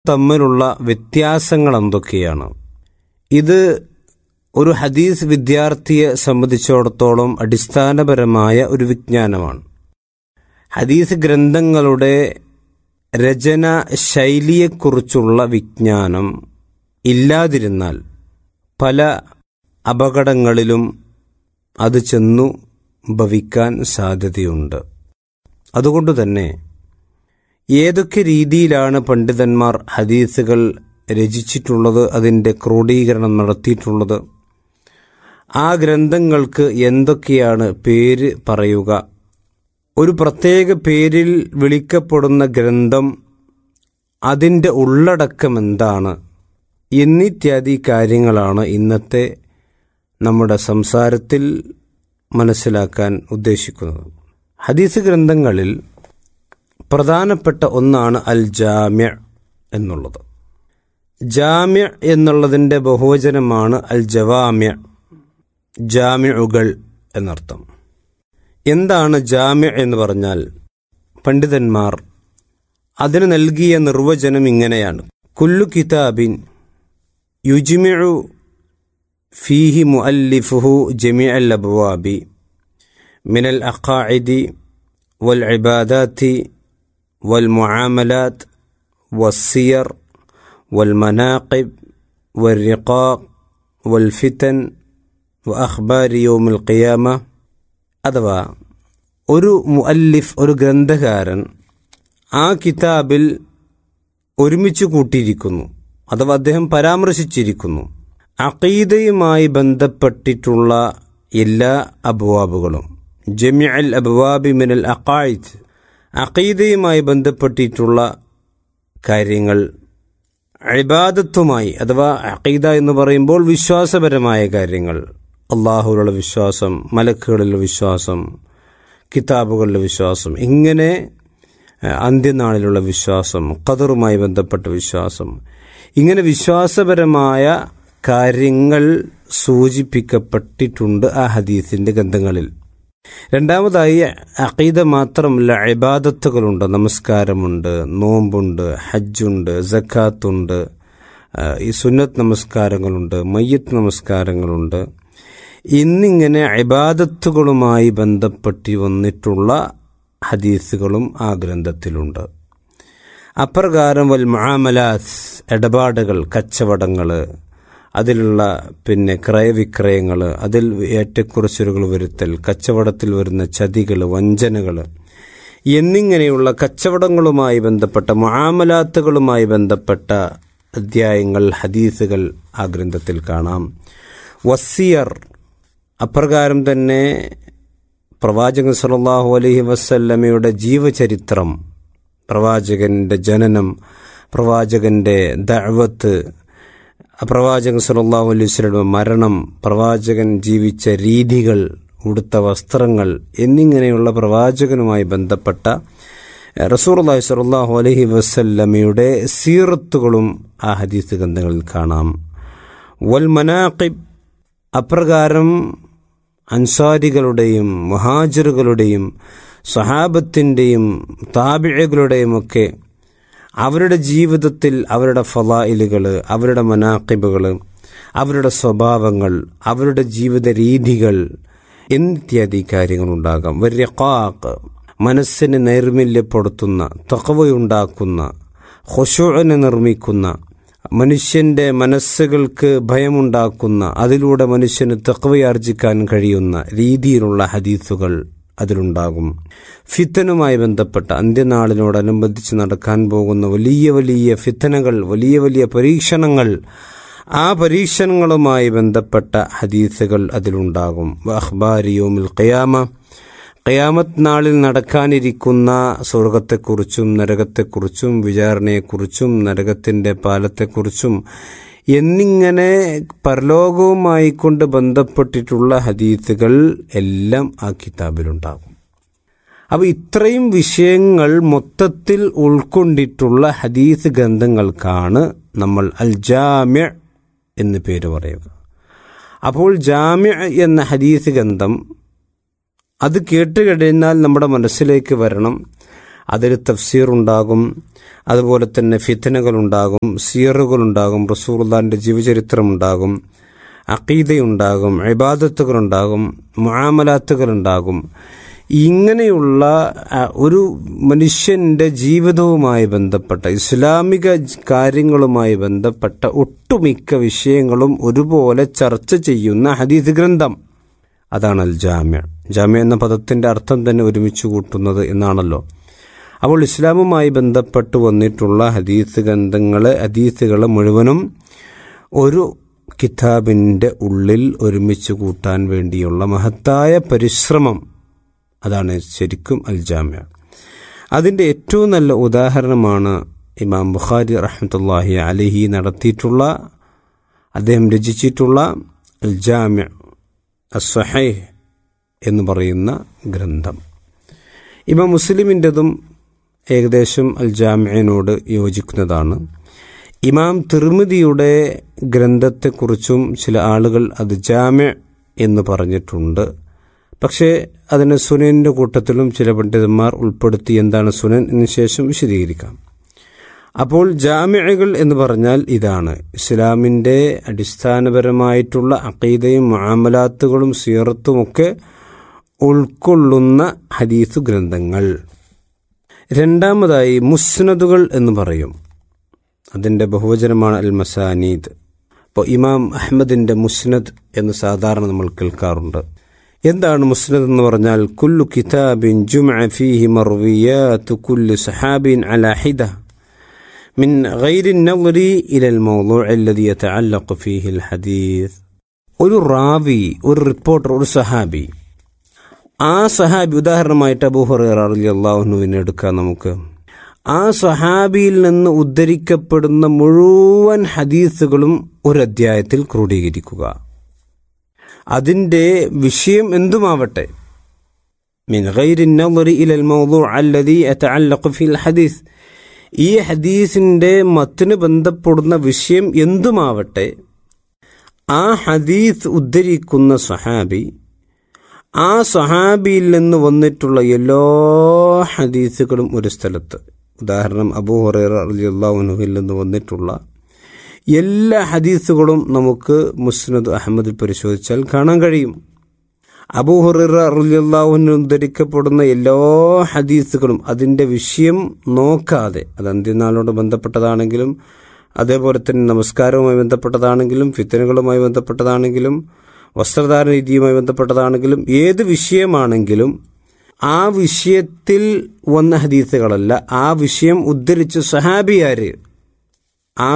തമ്മിലുള്ള വ്യത്യാസങ്ങൾ എന്തൊക്കെയാണ് ഇത് ഒരു ഹദീസ് വിദ്യാർത്ഥിയെ സംബന്ധിച്ചിടത്തോളം അടിസ്ഥാനപരമായ ഒരു വിജ്ഞാനമാണ് ഹദീസ് ഗ്രന്ഥങ്ങളുടെ രചന ശൈലിയെക്കുറിച്ചുള്ള വിജ്ഞാനം ഇല്ലാതിരുന്നാൽ പല അപകടങ്ങളിലും അത് ചെന്നു ഭവിക്കാൻ സാധ്യതയുണ്ട് അതുകൊണ്ട് തന്നെ ഏതൊക്കെ രീതിയിലാണ് പണ്ഡിതന്മാർ ഹദീസുകൾ രചിച്ചിട്ടുള്ളത് അതിൻ്റെ ക്രോഡീകരണം നടത്തിയിട്ടുള്ളത് ആ ഗ്രന്ഥങ്ങൾക്ക് എന്തൊക്കെയാണ് പേര് പറയുക ഒരു പ്രത്യേക പേരിൽ വിളിക്കപ്പെടുന്ന ഗ്രന്ഥം അതിൻ്റെ ഉള്ളടക്കം എന്താണ് എന്നിത്യാദി കാര്യങ്ങളാണ് ഇന്നത്തെ നമ്മുടെ സംസാരത്തിൽ മനസ്സിലാക്കാൻ ഉദ്ദേശിക്കുന്നത് ഹദീസ് ഗ്രന്ഥങ്ങളിൽ പ്രധാനപ്പെട്ട ഒന്നാണ് അൽ ജാമ്യ എന്നുള്ളത് ജാമ്യ എന്നുള്ളതിൻ്റെ ബഹുവചനമാണ് അൽ ജവാമ്യ ജാമ്യകൾ എന്നർത്ഥം എന്താണ് ജാമ്യ എന്ന് പറഞ്ഞാൽ പണ്ഡിതന്മാർ അതിന് നൽകിയ നിർവചനം ഇങ്ങനെയാണ് കുല്ലു കിതാബിൻ യുജ്മിഉ ഫീഹി മുഅല്ലിഫുഹു ജമീഅ അൽ അബ്വാബി മിനൽ അഖാഇദി വൽ ഇബാദാത്തി വൽ മുആമലാത്ത് والسير والمناقب والرقاق والفتن وأخبار يوم القيامة അഥവാ ഒരു മുഅല്ലിഫ് ഒരു ഗ്രന്ഥകാരൻ ആ കിതാബിൽ ഒരുമിച്ച് കൂട്ടിയിരിക്കുന്നു അഥവാ അദ്ദേഹം പരാമർശിച്ചിരിക്കുന്നു അഖീദയുമായി ബന്ധപ്പെട്ടിട്ടുള്ള എല്ലാ അബ്വാബുകളും ജമി അൽ അബ്വാബി മിനൽ അഖായിദ് അഖീദയുമായി ബന്ധപ്പെട്ടിട്ടുള്ള കാര്യങ്ങൾ ഇബാദത്തുമായി അഥവാ അഖീദ എന്ന് പറയുമ്പോൾ വിശ്വാസപരമായ കാര്യങ്ങൾ അള്ളാഹുവിലുള്ള വിശ്വാസം മലക്കുകളിലുള്ള വിശ്വാസം കിതാബുകളിലെ വിശ്വാസം ഇങ്ങനെ അന്ത്യനാളിലുള്ള വിശ്വാസം ഖദറുമായി ബന്ധപ്പെട്ട വിശ്വാസം ഇങ്ങനെ വിശ്വാസപരമായ കാര്യങ്ങൾ സൂചിപ്പിക്കപ്പെട്ടിട്ടുണ്ട് ആ ഹദീസിന്റെ ഗ്രന്ഥങ്ങളിൽ രണ്ടാമതായി അഖീദ മാത്രമല്ല ഇബാദത്തുകളുണ്ട് നമസ്കാരമുണ്ട് നോമ്പുണ്ട് ഹജ്ജുണ്ട് ജക്കാത്തുണ്ട് ഈ സുന്നത്ത് നമസ്കാരങ്ങളുണ്ട് മയ്യത്ത് നമസ്കാരങ്ങളുണ്ട് ഇന്നിങ്ങനെ ഇബാദത്തുകളുമായി ബന്ധപ്പെട്ടി വന്നിട്ടുള്ള ഹദീസുകളും ആ ഗ്രന്ഥത്തിലുണ്ട് അപ്രകാരം വൽ മുആമലാത്ത് ഇടപാടുകൾ കച്ചവടങ്ങൾ അതിലുള്ള പിന്നെ ക്രയവിക്രയങ്ങൾ അതിൽ ഏറ്റക്കുറച്ചിലുകൾ വരുത്തൽ കച്ചവടത്തിൽ വരുന്ന ചതികൾ വഞ്ചനകൾ എന്നിങ്ങനെയുള്ള കച്ചവടങ്ങളുമായി ബന്ധപ്പെട്ട മുആമലാത്തുകളുമായി ബന്ധപ്പെട്ട അധ്യായങ്ങൾ ഹദീസുകൾ ആ ഗ്രന്ഥത്തിൽ കാണാം വസിയർ അപ്രകാരം തന്നെ പ്രവാചകൻ സല്ലല്ലാഹു അലൈഹി വസല്ലമയുടെ ജീവചരിത്രം പ്രവാചകന്റെ ജനനം പ്രവാചകന്റെ ദഅവത്ത് പ്രവാചകൻ സല്ലല്ലാഹു അലൈഹി വസല്ലമയുടെ മരണം പ്രവാചകൻ ജീവിച്ച രീതികൾ ഉടുത്ത വസ്ത്രങ്ങൾ എന്നിങ്ങനെയുള്ള പ്രവാചകനുമായി ബന്ധപ്പെട്ട റസൂർല്ലാഹി സല്ലല്ലാഹു അലൈഹി വസല്ലമയുടെ സീറത്തുകളും ആ ഹദീസ് ഗ്രന്ഥങ്ങളിൽ കാണാം വൽ മനാഖിബ് അപ്രകാരം അൻസാരികളുടെയും മുഹാജിറുകളുടെയും സഹാബത്തിൻ്റെയും താബിഴകളുടെയും ഒക്കെ അവരുടെ ജീവിതത്തിൽ അവരുടെ ഫലായിലുകൾ അവരുടെ മനാക്കിബുകൾ അവരുടെ സ്വഭാവങ്ങൾ അവരുടെ ജീവിത രീതികൾ എന്നിത്യാദി കാര്യങ്ങളുണ്ടാകാം വര്യക്കാക്ക് മനസ്സിനെ നൈർമല്യപ്പെടുത്തുന്ന തക്കവയുണ്ടാക്കുന്ന ഹൊഷുവിനെ നിർമ്മിക്കുന്ന മനുഷ്യന്റെ മനസ്സുകൾക്ക് ഭയമുണ്ടാക്കുന്ന അതിലൂടെ മനുഷ്യന് തക്കവയാർജിക്കാൻ കഴിയുന്ന രീതിയിലുള്ള ഹദീസുകൾ അതിലുണ്ടാകും ഫിത്തനുമായി ബന്ധപ്പെട്ട അന്ത്യനാളിനോടനുബന്ധിച്ച് നടക്കാൻ പോകുന്ന വലിയ വലിയ ഫിത്തനകൾ വലിയ വലിയ പരീക്ഷണങ്ങൾ ആ പരീക്ഷണങ്ങളുമായി ബന്ധപ്പെട്ട ഹദീസുകൾ അതിലുണ്ടാകും അഖ്ബാരിയോമിൽ ഖയാമ ഖയാമത്ത് നാളിൽ നടക്കാനിരിക്കുന്ന സ്വർഗത്തെക്കുറിച്ചും നരകത്തെക്കുറിച്ചും വിചാരണയെക്കുറിച്ചും നരകത്തിന്റെ പാലത്തെക്കുറിച്ചും എന്നിങ്ങനെ പരലോകവുമായി കൊണ്ട് ബന്ധപ്പെട്ടിട്ടുള്ള ഹദീസുകൾ എല്ലാം ആ കിതാബിലുണ്ടാകും അപ്പോൾ ഇത്രയും വിഷയങ്ങൾ മൊത്തത്തിൽ ഉൾക്കൊണ്ടിട്ടുള്ള ഹദീസ് ഗ്രന്ഥങ്ങൾക്കാണ് നമ്മൾ അൽ ജാമ്യ എന്ന് പേര് പറയുക അപ്പോൾ ജാമ്യ എന്ന ഹദീസ് ഗ്രന്ഥം അത് കേട്ട് കഴിഞ്ഞാൽ നമ്മുടെ മനസ്സിലേക്ക് വരണം അതിൽ തഫ്സീർ ഉണ്ടാകും അതുപോലെ തന്നെ ഫിത്തനകളുണ്ടാകും സീറുകളുണ്ടാകും റസൂർദാൻ്റെ ജീവചരിത്രം ഉണ്ടാകും അക്കീതയുണ്ടാകും ഇബാദത്തുകളുണ്ടാകും മുആമലാത്തുകളുണ്ടാകും ഇങ്ങനെയുള്ള അഹ്, ഒരു മനുഷ്യന്റെ ജീവിതവുമായി ബന്ധപ്പെട്ട ഇസ്ലാമിക കാര്യങ്ങളുമായി ബന്ധപ്പെട്ട ഒട്ടുമിക്ക വിഷയങ്ങളും ഒരുപോലെ ചർച്ച ചെയ്യുന്ന ഹദീസ് ഗ്രന്ഥം അതാണ് അൽ ജാമ്യ ജാമ്യ എന്ന പദത്തിന്റെ അർത്ഥം തന്നെ ഒരുമിച്ച് കൂട്ടുന്നത് എന്നാണല്ലോ അപ്പോൾ ഇസ്ലാമുമായി ബന്ധപ്പെട്ട് വന്നിട്ടുള്ള ഹദീസ് ഗ്രന്ഥങ്ങൾ ഹദീസുകൾ മുഴുവനും ഒരു കിതാബിൻ്റെ ഉള്ളിൽ ഒരുമിച്ച് കൂട്ടാൻ വേണ്ടിയുള്ള മഹത്തായ പരിശ്രമം അതാണ് ശരിക്കും അൽ ജാമ്യ അതിൻ്റെ ഏറ്റവും നല്ല ഉദാഹരണമാണ് ഇമാം ബുഖാരി റഹ്മത്തുല്ലാഹി അലഹി നടത്തിയിട്ടുള്ള അദ്ദേഹം രചിച്ചിട്ടുള്ള അൽ ജാമ്യ അസ്വഹൈഹ് എന്ന് പറയുന്ന ഗ്രന്ഥം ഇമാം മുസ്ലിമിൻ്റെതും ഏകദേശം അൽ ജാമ്യനോട് യോജിക്കുന്നതാണ് ഇമാം തിർമിതിയുടെ ഗ്രന്ഥത്തെക്കുറിച്ചും ചില ആളുകൾ അത് ജാമ്യ എന്ന് പറഞ്ഞിട്ടുണ്ട് പക്ഷേ അതിനെ സുനൻ്റെ കൂട്ടത്തിലും ചില പണ്ഡിതന്മാർ ഉൾപ്പെടുത്തി എന്താണ് സുനൻ എന്ന് ശേഷം വിശദീകരിക്കാം അപ്പോൾ ജാമ്യകൾ എന്ന് പറഞ്ഞാൽ ഇതാണ് ഇസ്ലാമിൻ്റെ അടിസ്ഥാനപരമായിട്ടുള്ള അക്കീതയും മുആമലാത്തുകളും സീറത്തുമൊക്കെ ഉൾക്കൊള്ളുന്ന ഹദീസ് ഗ്രന്ഥങ്ങൾ രണ്ടാമതായി മുസ്നദുകൾ എന്ന് പറയും അതിൻ്റെ ബഹുവചനമാണ് അൽ മസാനീദ് ഇപ്പോൾ ഇമാം അഹമ്മദിൻ്റെ മുസ്നദ് എന്ന് സാധാരണ നമ്മൾ കേൾക്കാറുണ്ട് എന്താണ് മുസ്നദ് എന്ന് പറഞ്ഞാൽ കുല്ലു കിതാബിൻ ജുമഅ ഫീഹി മർവിയാത്തു കുല്ലു സഹാബിൻ അലാ ഹിദ من غير النظر إلى الموضوع الذي يتعلق فيه الحديث ഒരു റാവി ഒരു റിപ്പോർട്ടർ ഒരു സഹാബി ആ സഹാബി ഉദാഹരണമായിട്ട് അബൂഹുറിയാഹുവിനെ എടുക്കാം നമുക്ക് ആ സഹാബിയിൽ നിന്ന് ഉദ്ധരിക്കപ്പെടുന്ന മുഴുവൻ ഹദീസുകളും ഒരു അധ്യായത്തിൽ ക്രോഡീകരിക്കുക അതിൻ്റെ വിഷയം എന്തുമാവട്ടെ من غير النظر إلى الموضوع الذي يتعلق في الحديث ഈ ഹദീസിൻ്റെ മത്തിന് ബന്ധപ്പെടുന്ന വിഷയം എന്തുമാവട്ടെ ആ ഹദീസ് ഉദ്ധരിക്കുന്ന സഹാബി ആ സഹാബിയിൽ നിന്ന് വന്നിട്ടുള്ള എല്ലാ ഹദീസുകളും ഒരു സ്ഥലത്ത് ഉദാഹരണം അബൂ ഹുറൈറ അള്ളാഹുനുഹിൽ നിന്ന് വന്നിട്ടുള്ള എല്ലാ ഹദീസുകളും നമുക്ക് മുസ്നദ് അഹമ്മദിൽ പരിശോധിച്ചാൽ കാണാൻ കഴിയും അബൂ ഹുറൈറ റളിയല്ലാഹുവിന് ഉദ്ധരിക്കപ്പെടുന്ന എല്ലാ ഹദീസുകളും അതിൻ്റെ വിഷയം നോക്കാതെ അത് അന്ത്യനാളോട് ബന്ധപ്പെട്ടതാണെങ്കിലും അതേപോലെ തന്നെ നമസ്കാരവുമായി ബന്ധപ്പെട്ടതാണെങ്കിലും ഫിത്തനുകളുമായി ബന്ധപ്പെട്ടതാണെങ്കിലും വസ്ത്രധാരണ രീതിയുമായി ബന്ധപ്പെട്ടതാണെങ്കിലും ഏത് വിഷയമാണെങ്കിലും ആ വിഷയത്തിൽ വന്ന ഹദീസുകളല്ല ആ വിഷയം ഉദ്ധരിച്ച സഹാബിയാര് ആ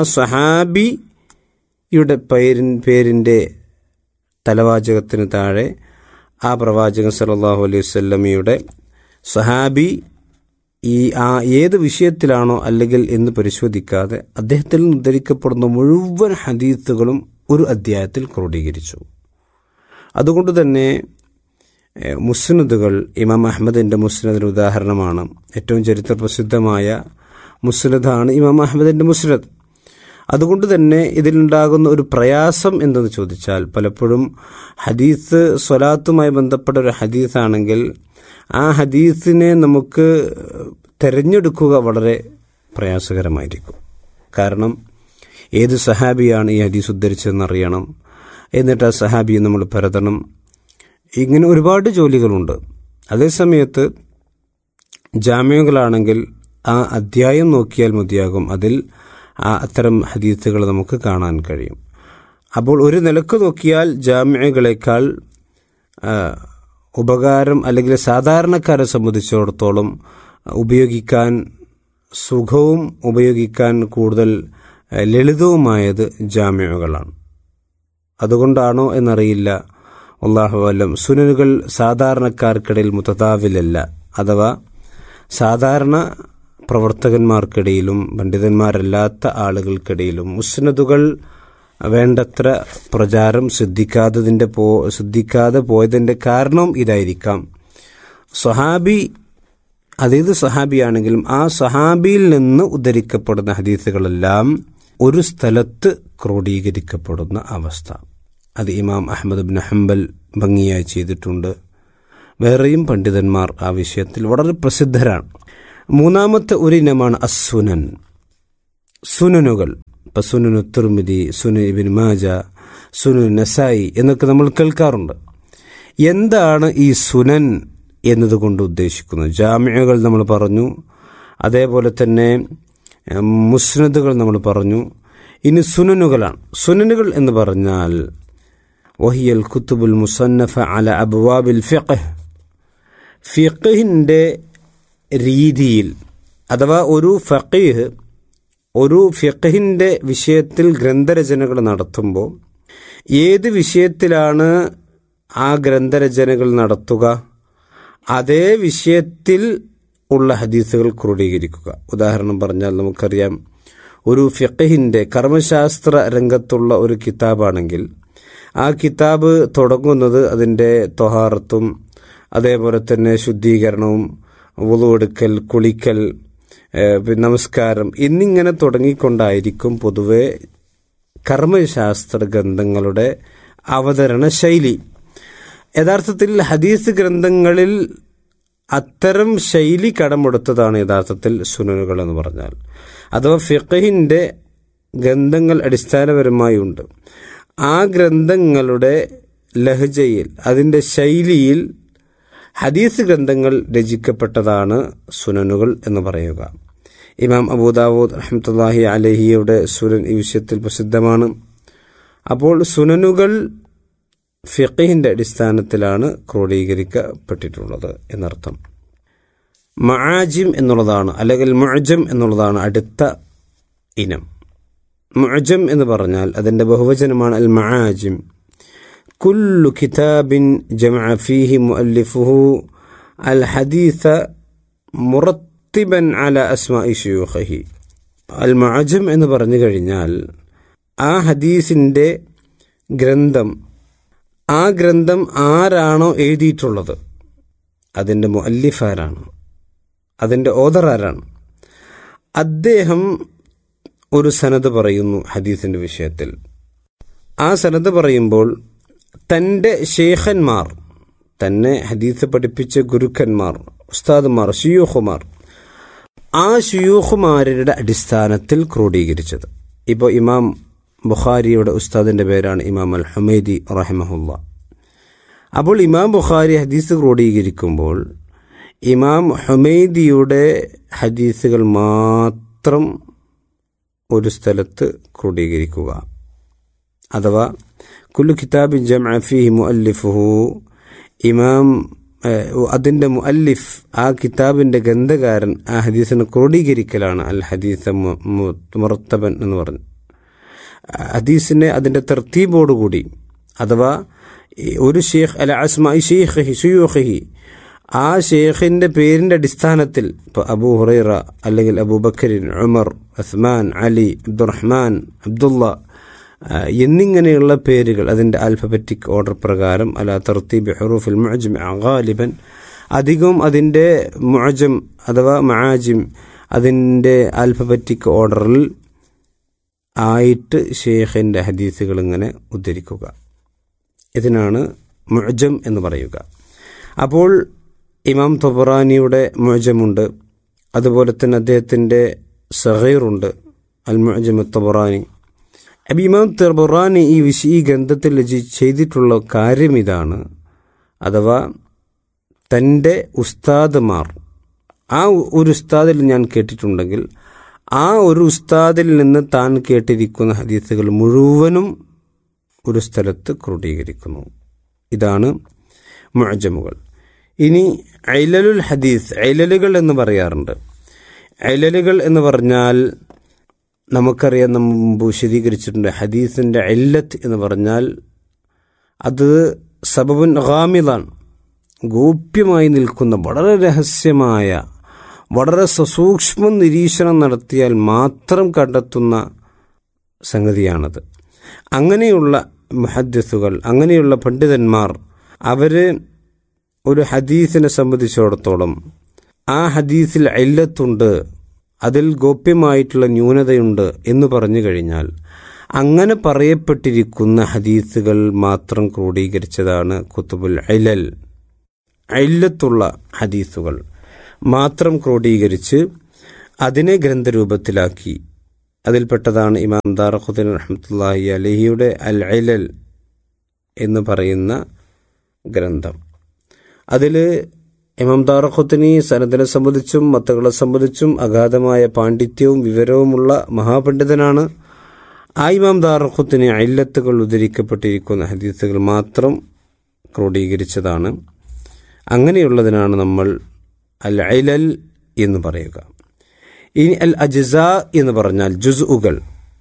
സഹാബിയുടെ പേരിൻ പേരിൻ്റെ തലവാചകത്തിന് താഴെ ആ പ്രവാചകൻ സല്ലല്ലാഹു അലൈഹി വസല്ലമയുടെ സഹാബി ഈ ആ ഏത് വിഷയത്തിലാണോ അല്ലെങ്കിൽ എന്ന് പരിശോധിക്കാതെ അദ്ദേഹത്തിൽ നിന്ന് ഉദ്ധരിക്കപ്പെടുന്ന മുഴുവൻ ഹദീസുകളും ഒരു അധ്യായത്തിൽ ക്രോഡീകരിച്ചു അതുകൊണ്ട് തന്നെ ഏഹ്, മുസ്നദുകൾ ഇമാം അഹമ്മദിൻ്റെ മുസ്നദിന് ഉദാഹരണമാണ് ഏറ്റവും ചരിത്ര പ്രസിദ്ധമായ മുസ്നദാണ് ഇമാം അഹമ്മദിൻ്റെ മുസ്നദ് അതുകൊണ്ട് തന്നെ ഇതിലുണ്ടാകുന്ന ഒരു പ്രയാസം എന്തെന്ന് ചോദിച്ചാൽ പലപ്പോഴും ഹദീസ് സ്വലാത്തുമായി ബന്ധപ്പെട്ട ഒരു ഹദീസാണെങ്കിൽ ആ ഹദീസിനെ നമുക്ക് തിരഞ്ഞെടുക്കുക വളരെ പ്രയാസകരമായിരിക്കും കാരണം ഏത് സഹാബിയാണ് ഈ ഹദീസ് ഉദ്ധരിച്ചതെന്ന് അറിയണം എന്നിട്ട് ആ സഹാബിയെ നമ്മൾ പരതണം ഇങ്ങനെ ഒരുപാട് ജോലികളുണ്ട് അതേസമയത്ത് ജാമ്യങ്ങളാണെങ്കിൽ ആ അധ്യായം നോക്കിയാൽ മതിയാകും അതിൽ ആ അത്തരം ഹദീസുകൾ നമുക്ക് കാണാൻ കഴിയും അപ്പോൾ ഒരു നിലക്ക് നോക്കിയാൽ ജാമ്യകളെക്കാൾ ആ, ഉപകാരം അല്ലെങ്കിൽ സാധാരണക്കാരെ സംബന്ധിച്ചിടത്തോളം ഉപയോഗിക്കാൻ സുഖവും ഉപയോഗിക്കാൻ കൂടുതൽ ആ, ലളിതവുമായത് ജാമ്യകളാണ് അതുകൊണ്ടാണോ എന്നറിയില്ല അള്ളാഹു അല്ലം സുനനുകൾ സാധാരണക്കാർക്കിടയിൽ മുത്തതാവിലല്ല അഥവാ സാധാരണ പ്രവർത്തകന്മാർക്കിടയിലും പണ്ഡിതന്മാരല്ലാത്ത ആളുകൾക്കിടയിലും മുസ്നദുകൾ വേണ്ടത്ര പ്രചാരം സിദ്ധിക്കാത്തതിൻ്റെ പോ സിദ്ധിക്കാതെ പോയതിൻ്റെ കാരണം ഇതായിരിക്കാം സ്വഹാബി അതേത് സഹാബിയാണെങ്കിലും ആ സഹാബിയിൽ നിന്ന് ഉദ്ധരിക്കപ്പെടുന്ന ഹദീസുകളെല്ലാം ഒരു സ്ഥലത്ത് ക്രോഡീകരിക്കപ്പെടുന്ന അവസ്ഥ അത് ഇമാം അഹമ്മദ് ബിൻ ഹംബൽ ഭംഗിയായി ചെയ്തിട്ടുണ്ട് വേറെയും പണ്ഡിതന്മാർ ആ വിഷയത്തിൽ വളരെ പ്രസിദ്ധരാണ് മൂന്നാമത്തെ ഒരു ഇനമാണ് അസുനൻ സുനനുകൾ ഇപ്പം സുനനു തുർമിതി സുനു ഇബിൻ മാജ സുനു നസായി എന്നൊക്കെ നമ്മൾ കേൾക്കാറുണ്ട് എന്താണ് ഈ സുനൻ എന്നതുകൊണ്ട് ഉദ്ദേശിക്കുന്നത് ജാമ്യകൾ നമ്മൾ പറഞ്ഞു അതേപോലെ തന്നെ മുസ്നദുകൾ നമ്മൾ പറഞ്ഞു ഇനി സുനനുകളാണ് സുനനുകൾ എന്ന് പറഞ്ഞാൽ വഹിയൽ കുത്തുബുൽ മുസന്നഫ അല അബ്വാബിൽ ഫിഖ് ഫിഖിൻ്റെ രീതിയിൽ അഥവാ ഒരു ഫഖീഹ് ഒരു ഫിഖിൻ്റെ വിഷയത്തിൽ ഗ്രന്ഥരചനകൾ നടത്തുമ്പോൾ ഏത് വിഷയത്തിലാണ് ആ ഗ്രന്ഥരചനകൾ നടത്തുക അതേ വിഷയത്തിൽ ഉള്ള ഹദീസുകൾ ക്രോഡീകരിക്കുക ഉദാഹരണം പറഞ്ഞാൽ നമുക്കറിയാം ഒരു ഫിഖഹിൻ്റെ കർമ്മശാസ്ത്ര രംഗത്തുള്ള ഒരു കിതാബാണെങ്കിൽ ആ കിതാബ് തുടങ്ങുന്നത് അതിൻ്റെ തൊഹാറത്തും അതേപോലെ തന്നെ ശുദ്ധീകരണവും വുളുവെടുക്കൽ കുളിക്കൽ നമസ്കാരം എന്നിങ്ങനെ തുടങ്ങിക്കൊണ്ടായിരിക്കും പൊതുവെ കർമ്മശാസ്ത്ര ഗ്രന്ഥങ്ങളുടെ അവതരണ ശൈലി യഥാർത്ഥത്തിൽ ഹദീസ് ഗ്രന്ഥങ്ങളിൽ അത്തരം ശൈലി കടമെടുത്തതാണ് യഥാർത്ഥത്തിൽ സുനനുകൾ എന്ന് പറഞ്ഞാൽ അഥവാ ഫിഖഹിൻ്റെ ഗ്രന്ഥങ്ങൾ അടിസ്ഥാനപരമായി ഉണ്ട് ആ ഗ്രന്ഥങ്ങളുടെ ലഹജയിൽ അതിൻ്റെ ശൈലിയിൽ ഹദീസ് ഗ്രന്ഥങ്ങൾ രചിക്കപ്പെട്ടതാണ് സുനനുകൾ എന്ന് പറയുക ഇമാം അബൂദാവൂദ് റഹ്മത്തുല്ലാഹി അലഹിയുടെ സുനൻ ഈ വിഷയത്തിൽ പ്രസിദ്ധമാണ് അപ്പോൾ സുനനുകൾ ഫിഖിൻ്റെ അടിസ്ഥാനത്തിലാണ് ക്രോഡീകരിക്കപ്പെട്ടിട്ടുള്ളത് എന്നർത്ഥം മആജിം എന്നുള്ളതാണ് അല്ലെങ്കിൽ മുഅജം എന്നുള്ളതാണ് അടുത്ത ഇനം മുഅജം എന്ന് പറഞ്ഞാൽ അതിൻ്റെ ബഹുവചനമാണ് അൽ മആജിം കുല്ലു കിതാബിൻ ജമഅ ഫീഹി മുഅല്ലിഫുഹു അൽ ഹദീസ മുറത്തിബൻ അല അസ്മാഇ ഷുയൂഖഹി അൽ മഅജം എന്ന് പറഞ്ഞു കഴിഞ്ഞാൽ ആ ഹദീസിൻ്റെ ഗ്രന്ഥം ആ ഗ്രന്ഥം ആരാണോ എഴുതിയിട്ടുള്ളത് അതിൻ്റെ മുഅല്ലിഫ് ആരാണ് അതിൻ്റെ ഓദർ ആരാണ് അദ്ദേഹം ഒരു സനത് പറയുന്നു ഹദീസിൻ്റെ വിഷയത്തിൽ ആ സനത് പറയുമ്പോൾ തൻ്റെ ഷേഖന്മാർ തന്നെ ഹദീസ് പഠിപ്പിച്ച ഗുരുക്കന്മാർ ഉസ്താദുമാർ ഷിയൂഖുമാർ ആ ഷിയൂഖുമാരുടെ അടിസ്ഥാനത്തിൽ ക്രോഡീകരിച്ചത് ഇപ്പോൾ ഇമാം ബുഖാരിയുടെ ഉസ്താദിൻ്റെ പേരാണ് ഇമാം അൽ ഹുമൈദി റഹിമഹുല്ല അപ്പോൾ ഇമാം ബുഖാരി ഹദീസ് ക്രോഡീകരിക്കുമ്പോൾ ഇമാം ഹുമൈദിയുടെ ഹദീസുകൾ മാത്രം ഒരു സ്ഥലത്ത് ക്രോഡീകരിക്കുക അഥവാ കുല്ലു കിതാബിൻ ജംഅഫിഹി മുഅല്ലിഫുഹു ഇമാം അതിൻ്റെ മുഅല്ലിഫ് ആ കിതാബിൻ്റെ ഗന്ധകാരൻ ആ ഹദീസിനെ ക്രോഡീകരിക്കലാണ് അൽ ഹദീസ മുറത്തബൻ എന്ന് പറഞ്ഞു ഹദീസിനെ അതിൻ്റെ തെർത്തീബോടുകൂടി അഥവാ ഒരു ഷെയ്ഖ് അല്ല അസ്മായി ഷെയ്ഖ് ഷുയൂഖി ആ ഷെയ്ഖിൻ്റെ പേരിൻ്റെ അടിസ്ഥാനത്തിൽ ഇപ്പോൾ അബൂ ഹുറൈറ അല്ലെങ്കിൽ അബൂബക്കരിൻ ഉമർ ഉസ്മാൻ അലി അബ്ദുറഹ്മാൻ അബ്ദുള്ള എന്നിങ്ങനെയുള്ള പേരുകൾ അതിൻ്റെ ആൽഫബറ്റിക് ഓർഡർ പ്രകാരം അല തർത്തീബ് ഹുറൂഫിൽ മുഅജിം ഗാലിബൻ അധികവും അതിൻ്റെ മുഅജം അഥവാ മആജിം അതിൻ്റെ ആൽഫബറ്റിക് ഓർഡറിൽ ആയിട്ട് ഷെയ്ഖിൻ്റെ ഹദീസുകൾ ഇങ്ങനെ ഉദ്ധരിക്കുക ഇതിനാണ് മുഅജം എന്ന് പറയുക അപ്പോൾ ഇമാം തൊബറാനിയുടെ മുഅജമുണ്ട് അതുപോലെ തന്നെ അദ്ദേഹത്തിൻ്റെ സഹീറുണ്ട് അൽ മുഅജം തൊബറാനി അപ്പം ഇമാം തൊബറാനി ഈ വിശ ഈ ഗ്രന്ഥത്തിൽ ചെയ്തിട്ടുള്ള കാര്യം ഇതാണ് അഥവാ തൻ്റെ ഉസ്താദുമാർ ആ ഒരു ഉസ്താദിൽ ഞാൻ കേട്ടിട്ടുണ്ടെങ്കിൽ ആ ഒരു ഉസ്താദിൽ നിന്ന് താൻ കേട്ടിരിക്കുന്ന ഹദീസുകൾ മുഴുവനും ഒരു സ്ഥലത്ത് ക്രോഡീകരിക്കുന്നു ഇതാണ് മുഅജമുകൾ ഇനി ഐലലുൽ ഹദീസ് ഐലലുകൾ എന്ന് പറയാറുണ്ട് ഐലലുകൾ എന്ന് പറഞ്ഞാൽ നമുക്കറിയാം നമ്മൾ മുമ്പ് വിശദീകരിച്ചിട്ടുണ്ട് ഹദീസിൻ്റെ ഐല്ലത്ത് എന്ന് പറഞ്ഞാൽ അത് സബബുൻ ഗാമിദാണ് ഗോപ്യമായി നിൽക്കുന്ന വളരെ രഹസ്യമായ വളരെ സസൂക്ഷ്മ നിരീക്ഷണം നടത്തിയാൽ മാത്രം കണ്ടെത്തുന്ന സംഗതിയാണത് അങ്ങനെയുള്ള മുഹദ്സുകൾ അങ്ങനെയുള്ള പണ്ഡിതന്മാർ അവർ ഒരു ഹദീസിനെ സംബന്ധിച്ചിടത്തോളം ആ ഹദീസിൽ അല്ലത്തുണ്ട് അതിൽ ഗോപ്യമായിട്ടുള്ള ന്യൂനതയുണ്ട് എന്ന് പറഞ്ഞു കഴിഞ്ഞാൽ അങ്ങനെ പറയപ്പെട്ടിരിക്കുന്ന ഹദീസുകൾ മാത്രം ക്രോഡീകരിച്ചതാണ് കുത്തുബുൽ അലൽ അല്ലത്തുള്ള ഹദീസുകൾ മാത്രം ക്രോഡീകരിച്ച് അതിനെ ഗ്രന്ഥരൂപത്തിലാക്കി അതിൽപ്പെട്ടതാണ് ഇമാം ദാറഖുദ്ദീൻ റഹ്മത്തുള്ളാഹി അലഹിയുടെ അൽ അലൽ എന്ന് പറയുന്ന ഗ്രന്ഥം അതിൽ ഇമാം ദാറഖുദ്ദീനി സനദിനെ സംബന്ധിച്ചും മത്തകളെ സംബന്ധിച്ചും അഗാധമായ പാണ്ഡിത്യവും വിവരവുമുള്ള മഹാപണ്ഡിതനാണ് ആ ഇമാം ദാറഖുദ്ദീനി അയില്ലത്തുകൾ ഉദ്ധരിക്കപ്പെട്ടിരിക്കുന്ന ഹദീസുകൾ മാത്രം ക്രോഡീകരിച്ചതാണ് അങ്ങനെയുള്ളതിനാണ് നമ്മൾ അൽ അലൽ എന്ന് പറയുക ഇനി അൽ അജ്സ എന്ന് പറഞ്ഞാൽ ജുസ്ഉകൾ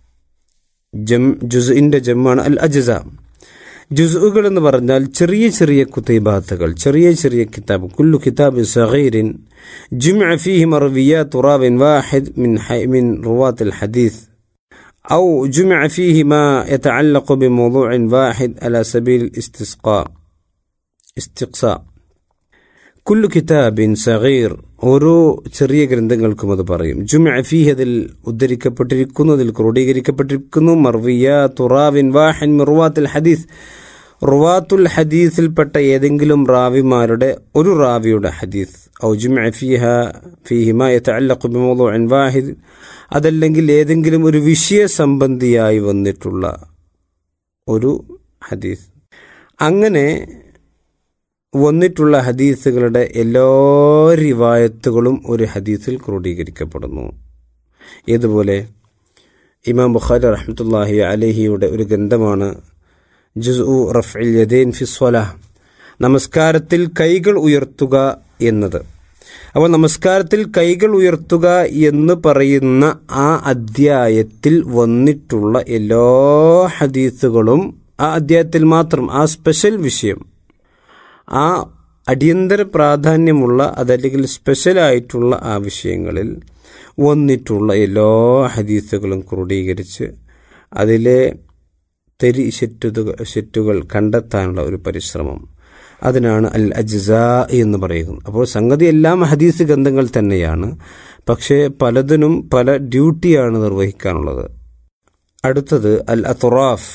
ജം ജുസ്ഇന്റെ ജമ്മാണ് അൽ അജ്സ ജുസ്ഉകൾ എന്ന് പറഞ്ഞാൽ ചെറിയ ചെറിയ കുത്തൈബാത്തുകൾ ചെറിയ ചെറിയ കിതാബ് കുല്ലു കിതാബ് സഗീറിൻ جمع فيه مرويات راو واحد من من رواة الحديث أو جمع فيه ما يتعلق بموضوع واحد على سبيل الاستسقاء استقصاء കുല്ലു കിതാബിൻ സഗീർ ഓരോ ചെറിയ ഗ്രന്ഥങ്ങൾക്കും അത് പറയും ജുമ ഫീഹ് അതിൽ ഉദ്ധരിക്കപ്പെട്ടിരിക്കുന്നു അതിൽ ക്രോഡീകരിക്കപ്പെട്ടിരിക്കുന്നു മർവിയ തുറാവിൻ വാഹൻ മിർവാത്തുൽ ഹദീസ് റുവാത്തുൽ ഹദീസിൽപ്പെട്ട ഏതെങ്കിലും റാവിമാരുടെ ഒരു റാവിയുടെ ഹദീസ് ഔ ജുമ ഫീഹ ഫീഹിമ യതഅല്ലഖു ബിമൗദൂഇൻ വാഹിദ് അതല്ലെങ്കിൽ ഏതെങ്കിലും ഒരു വിഷയ സംബന്ധിയായി വന്നിട്ടുള്ള ഒരു ഹദീസ് അങ്ങനെ വന്നിട്ടുള്ള ഹദീസുകളുടെ എല്ലാ റിവായത്തുകളും ഒരു ഹദീസിൽ ക്രോഡീകരിക്കപ്പെടുന്നു ഏതുപോലെ ഇമാം ബുഖാരി റഹ്മത്തുല്ലാഹി അലഹിയുടെ ഒരു ഗ്രന്ഥമാണ് ജുസ് റഫ്ഇൽ യദൈൻ ഫിസ്വല നമസ്കാരത്തിൽ കൈകൾ ഉയർത്തുക എന്നത് അപ്പോൾ നമസ്കാരത്തിൽ കൈകൾ ഉയർത്തുക എന്ന് പറയുന്ന ആ അധ്യായത്തിൽ വന്നിട്ടുള്ള എല്ലാ ഹദീസുകളും ആ അധ്യായത്തിൽ മാത്രം ആ സ്പെഷ്യൽ വിഷയം ആ അടിയന്തര പ്രാധാന്യമുള്ള അതല്ലെങ്കിൽ സ്പെഷ്യലായിട്ടുള്ള ആ വിഷയങ്ങളിൽ വന്നിട്ടുള്ള എല്ലാ ഹദീസുകളും ക്രോഡീകരിച്ച് അതിലെ തെരി ശെറ്റുകൾ ശെറ്റുകൾ കണ്ടെത്താനുള്ള ഒരു പരിശ്രമം അതിനാണ് അൽ അജ്സ എന്ന് പറയുന്നത് അപ്പോൾ സംഗതി എല്ലാം ഹദീസ് ഗ്രന്ഥങ്ങൾ തന്നെയാണ് പക്ഷേ പലതിനും പല ഡ്യൂട്ടിയാണ് നിർവഹിക്കാനുള്ളത് അടുത്തത് അൽ അത്തുറാഫ്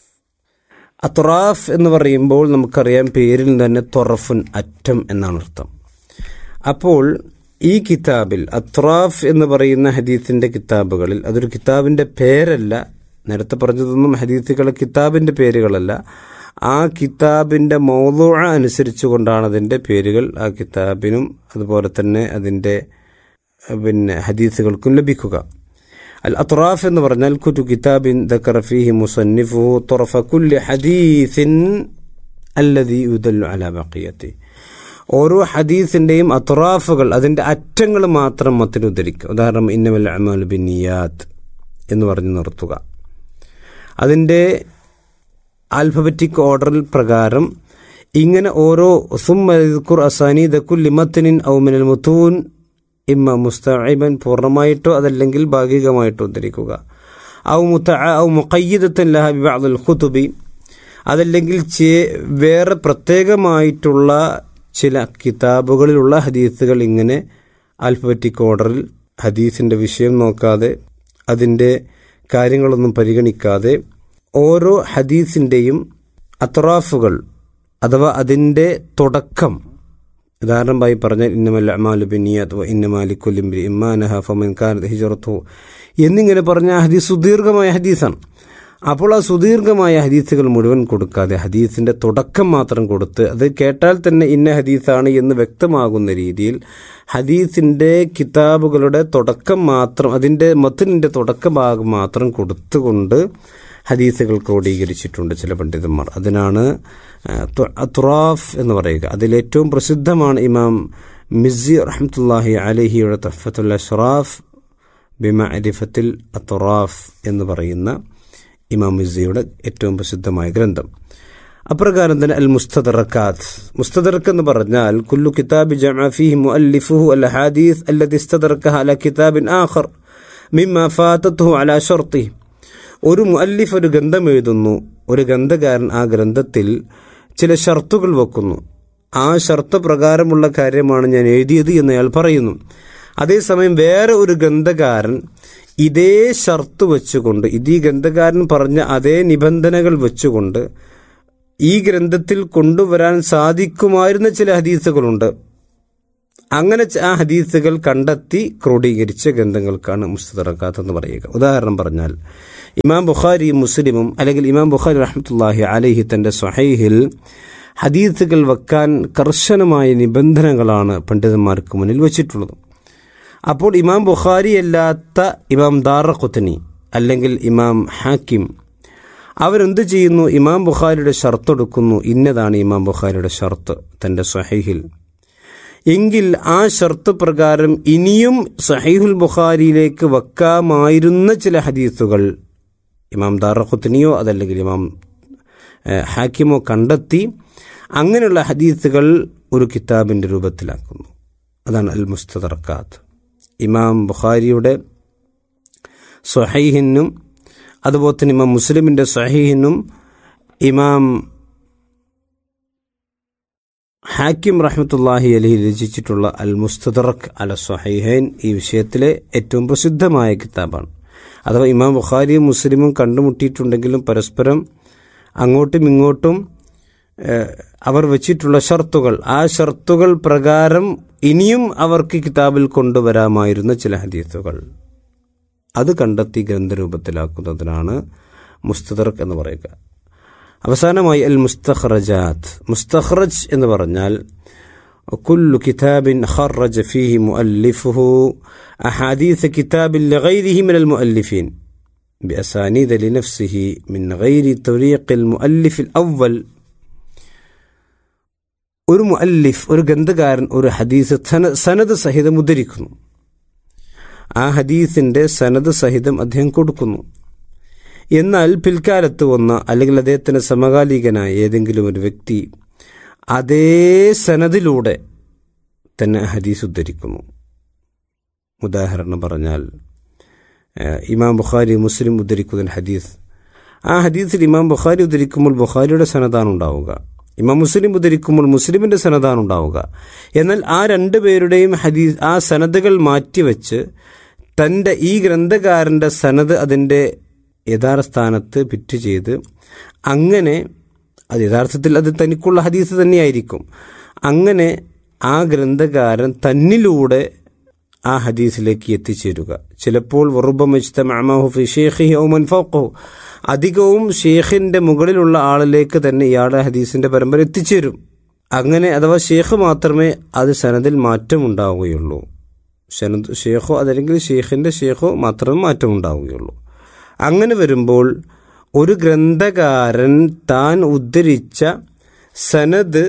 അത്തുറാഫ് എന്ന് പറയുമ്പോൾ നമുക്കറിയാം പേരിൽ തന്നെ തൊറഫുൻ അറ്റം എന്നാണ് അർത്ഥം അപ്പോൾ ഈ കിതാബിൽ അത്രാഫ് എന്ന് പറയുന്ന ഹദീസിന്റെ കിതാബുകളിൽ അതൊരു കിതാബിന്റെ പേരല്ല നേരത്തെ പറഞ്ഞതൊന്നും ഹദീസുകളെ കിതാബിന്റെ പേരുകളല്ല ആ കിതാബിന്റെ മൗതുഴ അനുസരിച്ചുകൊണ്ടാണ് അതിന്റെ പേരുകൾ ആ കിതാബിനും അതുപോലെ തന്നെ അതിന്റെ പിന്നെ ഹദീസുകൾക്കും ലഭിക്കുക അൽ അത്രാഫ് എന്ന് പറഞ്ഞാൽ കുറ്റു കിതാബിൻ ദക്കറ ഫീഹി മുസന്നിഫു തുറഫ കുല്ലി ഹദീസിൻ അല്ലതി യുദല്ലു അല ബഖിയത്തി ഓരോ ഹദീസിന്റെയും അത്രാഫുകൾ അതിന്റെ അറ്റങ്ങൾ മാത്രം മത്തിന് ഉദ്ധരിക്കുക ഉദാഹരണം ഇന്നമൽ അമാൽ ബിന്നിയാത്ത് എന്ന് പറഞ്ഞ് നിർത്തുക അതിന്റെ ആൽഫബറ്റിക് ഓർഡറിൽ പ്രകാരം ഇങ്ങനെ ഓരോ സുമ്മ അസാനീദ കുല്ലി മത്തനിൻ ഔമിനൽ മുത്തൂൻ ഇമ്മ മുസ്തഇബൻ പൂർണ്ണമായിട്ടോ അതല്ലെങ്കിൽ ഭാഗികമായിട്ടോ ഉദ്ധരിക്കുക ഔ മുത്ത ഔ മുഖയ്യിദത്തൻ ലഹ ബിബഅദുൽ ഖുതുബി അതല്ലെങ്കിൽ വേറെ പ്രത്യേകമായിട്ടുള്ള ചില കിതാബുകളിലുള്ള ഹദീസുകൾ ഇങ്ങനെ ആൽഫബറ്റിക് ഓർഡറിൽ ഹദീസിന്റെ വിഷയം നോക്കാതെ അതിൻ്റെ കാര്യങ്ങളൊന്നും പരിഗണിക്കാതെ ഓരോ ഹദീസിൻ്റെയും അത്രാഫുകൾ അഥവാ അതിൻ്റെ തുടക്കം ഉദാഹരണമായി പറഞ്ഞാൽ ഇന്നമല്ല അമാലു ബിനിയാത്ത് ഇന്നമാലിക്കുലിംബി ഇമ്മാനഹ ഫമൻ കാനത്ത് ഹിജറത്തു എന്നിങ്ങനെ പറഞ്ഞ ഹദീസ് സുദീർഘമായ ഹദീസാണ് അപ്പോൾ ആ സുദീർഘമായ ഹദീസുകൾ മുഴുവൻ കൊടുക്കാതെ ഹദീസിന്റെ തുടക്കം മാത്രം കൊടുത്ത് അത് കേട്ടാൽ തന്നെ ഇന്ന ഹദീസാണ് എന്ന് വ്യക്തമാകുന്ന രീതിയിൽ ഹദീസിന്റെ കിതാബുകളുടെ തുടക്കം മാത്രം അതിന്റെ മത്തിനിന്റെ തുടക്ക ഭാഗം മാത്രം കൊടുത്തുകൊണ്ട് ഹദീസുകൾ ക്രോഡീകരിച്ചിട്ടുണ്ട് ചില പണ്ഡിതന്മാർ അതിനാണ് തുറാഫ് എന്ന് പറയുക അതിലേറ്റവും പ്രസിദ്ധമാണ് ഇമാം മിസി റഹ്മത്തുല്ലാഹി അലഹിയുടെ തഫത്തുൽ അഷ്റാഫ് ബിമ അരിഫത്തിൽ അത്തുറാഫ് എന്ന് പറയുന്ന ഇമാം മിസിയുടെ ഏറ്റവും പ്രസിദ്ധമായ ഗ്രന്ഥം അപ്രകാരം തന്നെ അൽ മുസ്തദറക്കാത്ത് മുസ്തദറക്ക് എന്ന് പറഞ്ഞാൽ കുല്ലു കിതാബി ജമാഫിഹി മുഅല്ലിഫുഹു അൽ ഹദീസ് അല്ലദി ഇസ്തദറക്കഹ അല കിതാബിൻ ആഖർ മിമ്മ ഫാതത്തുഹു അല ഷർത്തി ഒരു മുഅല്ലിഫ് ഒരു ഗ്രന്ഥം എഴുതുന്നു ഒരു ഗ്രന്ഥകാരൻ ആ ഗ്രന്ഥത്തിൽ ചില ഷർത്തുകൾ വെക്കുന്നു ആ ഷർത്ത് പ്രകാരമുള്ള കാര്യമാണ് ഞാൻ എഴുതിയത് എന്ന് അയാൾ പറയുന്നു അതേസമയം വേറെ ഒരു ഗ്രന്ഥകാരൻ ഇതേ ഷർത്ത് വെച്ചുകൊണ്ട് ഇത് ഈ ഗ്രന്ഥകാരൻ പറഞ്ഞ അതേ നിബന്ധനകൾ വെച്ചുകൊണ്ട് ഈ ഗ്രന്ഥത്തിൽ കൊണ്ടുവരാൻ സാധിക്കുമായിരുന്ന ചില ഹദീസുകളുണ്ട് അങ്ങനെ ച- ആ ഹദീസുകൾ കണ്ടെത്തി ക്രോഡീകരിച്ച ഗ്രന്ഥങ്ങൾക്കാണ് മുസ്തദറക്കാത്ത് എന്ന് പറയുക ഉദാഹരണം പറഞ്ഞാൽ ഇമാം ബുഖാരി മുസ്ലിമും അല്ലെങ്കിൽ ഇമാം ബുഖാരി റഹ്മത്തുല്ലാഹി അലൈഹി തന്റെ സ്വഹൈഹിൽ ഹദീസുകൾ വെക്കാൻ കർശനമായ നിബന്ധനകളാണ് പണ്ഡിതന്മാർക്ക് മുന്നിൽ വച്ചിട്ടുള്ളത് അപ്പോൾ ഇമാം ബുഖാരി അല്ലാത്ത ഇമാം ദാറഖുത്തനി അല്ലെങ്കിൽ ഇമാം ഹാക്കിം അവരെന്ത് ചെയ്യുന്നു ഇമാം ബുഖാരിയുടെ ഷർത്ത് എടുക്കുന്നു ഇന്നതാണ് ഇമാം ബുഖാരിയുടെ ഷർത്ത് തന്റെ സ്വഹൈഹിൽ എങ്കിൽ ആ ഷർത്ത് പ്രകാരം ഇനിയും സഹീഹുൽ ബുഖാരിയിലേക്ക് വെക്കാമായിരുന്ന ചില ഹദീസുകൾ ഇമാം ദാറഖുത്തനിയോ അതല്ലെങ്കിൽ ഇമാം ഏഹ്, ഹാക്കിമോ കണ്ടെത്തി അങ്ങനെയുള്ള ഹദീസുകൾ ഒരു കിതാബിൻ്റെ രൂപത്തിലാക്കുന്നു അതാണ് അൽ മുസ്തദർക്കാത്ത് ഇമാം ബുഖാരിയുടെ സ്വഹൈഹിനും അതുപോലെ തന്നെ ഇമാം മുസ്ലിമിൻ്റെ സ്വഹീഹിനും ഇമാം ഹാക്കിം റഹ്മത്തുല്ലാഹി അലി രചിച്ചിട്ടുള്ള അൽ മുസ്തദറക് അല സ്വഹൈഹൈൻ ഈ വിഷയത്തിലെ ഏറ്റവും പ്രസിദ്ധമായ കിതാബാണ് അഥവാ ഇമാം ബുഖാരിയും മുസ്ലിമും കണ്ടുമുട്ടിയിട്ടുണ്ടെങ്കിലും പരസ്പരം അങ്ങോട്ടും ഇങ്ങോട്ടും ഏഹ്, അവർ വെച്ചിട്ടുള്ള ഷർത്തുകൾ ആ ഷർത്തുകൾ പ്രകാരം ഇനിയും അവർക്ക് കിതാബിൽ കൊണ്ടുവരാമായിരുന്ന ചില ഹദീസുകൾ അത് കണ്ടെത്തി ഗ്രന്ഥരൂപത്തിലാക്കുന്നതിനാണ് മുസ്തദർക്ക് എന്ന് പറയുക അവസാനമായി അൽ മുസ്തഖ്റജാത്ത് മുസ്തഖ്റജ് എന്ന് പറഞ്ഞാൽ كل كتاب خرج فيه مؤلفه أحاديث كتاب لغيره من المؤلفين بأسانيد لنفسه من غير طريق المؤلف الأول ഒരു മുഅല്ലിഫ് ഒരു ഗ്രന്ഥകാരൻ ഒരു ഹദീസ് സന- സനത് സഹിതം ഉദ്ധരിക്കുന്നു ആ ഹദീസിന്റെ സനത് സഹിതം അദ്ദേഹം കൊടുക്കുന്നു എന്നാൽ പിൽക്കാലത്ത് വന്ന അല്ലെങ്കിൽ അദ്ദേഹത്തിന് സമകാലികനായ ഏതെങ്കിലും ഒരു വ്യക്തി അതേ സനദിലൂടെ തന്നെ ഹദീസ് ഉദ്ധരിക്കുന്നു ഉദാഹരണം പറഞ്ഞാൽ ഏഹ്, ഇമാം ബുഖാരി മുസ്ലിം ഉദ്ധരിക്കുന്ന ഹദീസ് ആ ഹദീസിൽ ഇമാം ബുഖാരി ഉദ്ധരിക്കുമ്പോൾ ബുഖാരിയുടെ സനതാണ് ഉണ്ടാവുക ഇമാം മുസ്ലിം ഉദ്ധരിക്കുമ്പോൾ മുസ്ലിമിന്റെ സനതാണ് ഉണ്ടാവുക എന്നാൽ ആ രണ്ടു പേരുടെയും ഹദീസ് ആ സനദുകൾ മാറ്റിവെച്ച് തൻ്റെ ഈ ഗ്രന്ഥകാരൻ്റെ സനത് അതിൻ്റെ യഥാർത്ഥ സ്ഥാനത്ത് പിറ്റ് ചെയ്ത് അങ്ങനെ അത് യഥാർത്ഥത്തിൽ അത് തനിക്കുള്ള ഹദീസ് തന്നെയായിരിക്കും അങ്ങനെ ആ ഗ്രന്ഥകാരൻ തന്നിലൂടെ ആ ഹദീസിലേക്ക് എത്തിച്ചേരുക ചിലപ്പോൾ വറുബമജ്തമഅമഹു ഷേഖി ഔമൻ ഫൗഖഹു അധികവും ഷേഖിന്റെ മുകളിലുള്ള ആളിലേക്ക് തന്നെ ഇയാളുടെ ഹദീസിന്റെ പരമ്പര എത്തിച്ചേരും അങ്ങനെ അഥവാ ഷേഖ് മാത്രമേ അത് സനദിൽ മാറ്റം ഉണ്ടാവുകയുള്ളൂ സനദ് ഷേഖോ അതല്ലെങ്കിൽ ഷേഖിന്റെ ഷേഖോ മാത്രമേ മാറ്റം ഉണ്ടാവുകയുള്ളൂ അങ്ങനെ വരുമ്പോൾ ഒരു ഗ്രന്ഥകാരൻ താൻ ഉദ്ധരിച്ച സനദ്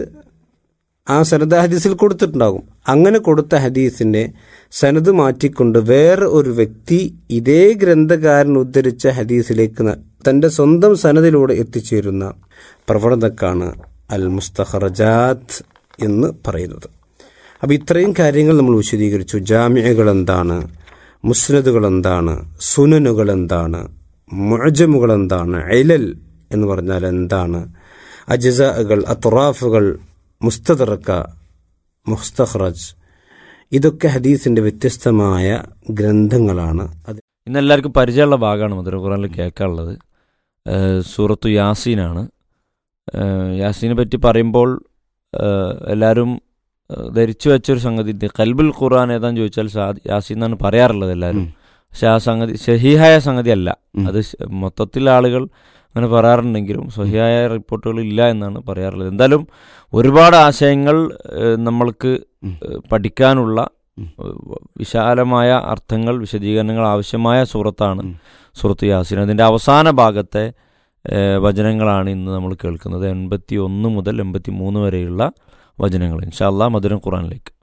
ആ സനദ് ഹദീസിൽ കൊടുത്തിട്ടുണ്ടാകും അങ്ങനെ കൊടുത്ത ഹദീസിന്റെ സനദ് മാറ്റിക്കൊണ്ട് വേറെ ഒരു വ്യക്തി ഇതേ ഗ്രന്ഥകാരൻ ഉദ്ധരിച്ച ഹദീസിലേക്ക് ന- തന്റെ സ്വന്തം സനദിലൂടെ എത്തിച്ചേരുന്ന പ്രവണതക്കാണ് അൽ മുസ്തഖറജാത്ത് എന്ന് പറയുന്നത് അപ്പോൾ ഇത്രയും കാര്യങ്ങൾ നമ്മൾ വിശദീകരിച്ചു ജാമ്യകൾ എന്താണ് മുസ്നദുകൾ എന്താണ് സുനനുകൾ എന്താണ് മുഅജമുകൾ എന്താണ് ഐലൽ എന്ന് പറഞ്ഞാൽ എന്താണ് അജസകൾ അത്റാഫുകൾ മുസ്തദറക്ക മുസ്തഖ്റജ് ഇതൊക്കെ ഹദീസിന്റെ വ്യത്യസ്തമായ ഗ്രന്ഥങ്ങളാണ് അത് ഇന്ന് എല്ലാവർക്കും പരിചയമുള്ള ഭാഗമാണ് മധുര ഖുറാനിൽ കേൾക്കാനുള്ളത് ഏഹ് സൂറത്തു യാസീനാണ് ഏഹ് യാസീനെ പറ്റി പറയുമ്പോൾ ഏഹ് എല്ലാവരും ഏഹ് ധരിച്ചു വെച്ചൊരു സംഗതി ഉണ്ട്. കൽബുൽ ഖുർആൻ ഏതാന്ന് ചോദിച്ചാൽ സാ- യാസീൻ എന്നാണ് പറയാറുള്ളത് എല്ലാവരും ഉം. പക്ഷെ ആ സംഗതി ഷഹീഹായ സംഗതി അല്ല ഉം. അത് ശ- മൊത്തത്തിൽ ആളുകൾ അങ്ങനെ പറയാറുണ്ടെങ്കിലും സ്വഹിയായ റിപ്പോർട്ടുകൾ ഇല്ല എന്നാണ് പറയാറുള്ളത് എന്തായാലും ഒരുപാട് ആശയങ്ങൾ ഏഹ് നമ്മൾക്ക് ഉം. ഏഹ് പഠിക്കാനുള്ള ഉം. ഏഹ് വിശാലമായ അർത്ഥങ്ങൾ വിശദീകരണങ്ങൾ ആവശ്യമായ സൂറത്താണ് ഉം. സൂറത്ത് യാസീൻ അതിൻ്റെ അവസാന ഭാഗത്തെ ഏഹ് വചനങ്ങളാണ് ഇന്ന് നമ്മൾ കേൾക്കുന്നത് എൺപത്തി ഒന്ന് മുതൽ എൺപത്തി മൂന്ന് വരെയുള്ള വചനങ്ങൾ ഇൻഷാല്ലാ മധുരം ഖുറാനിലേക്ക്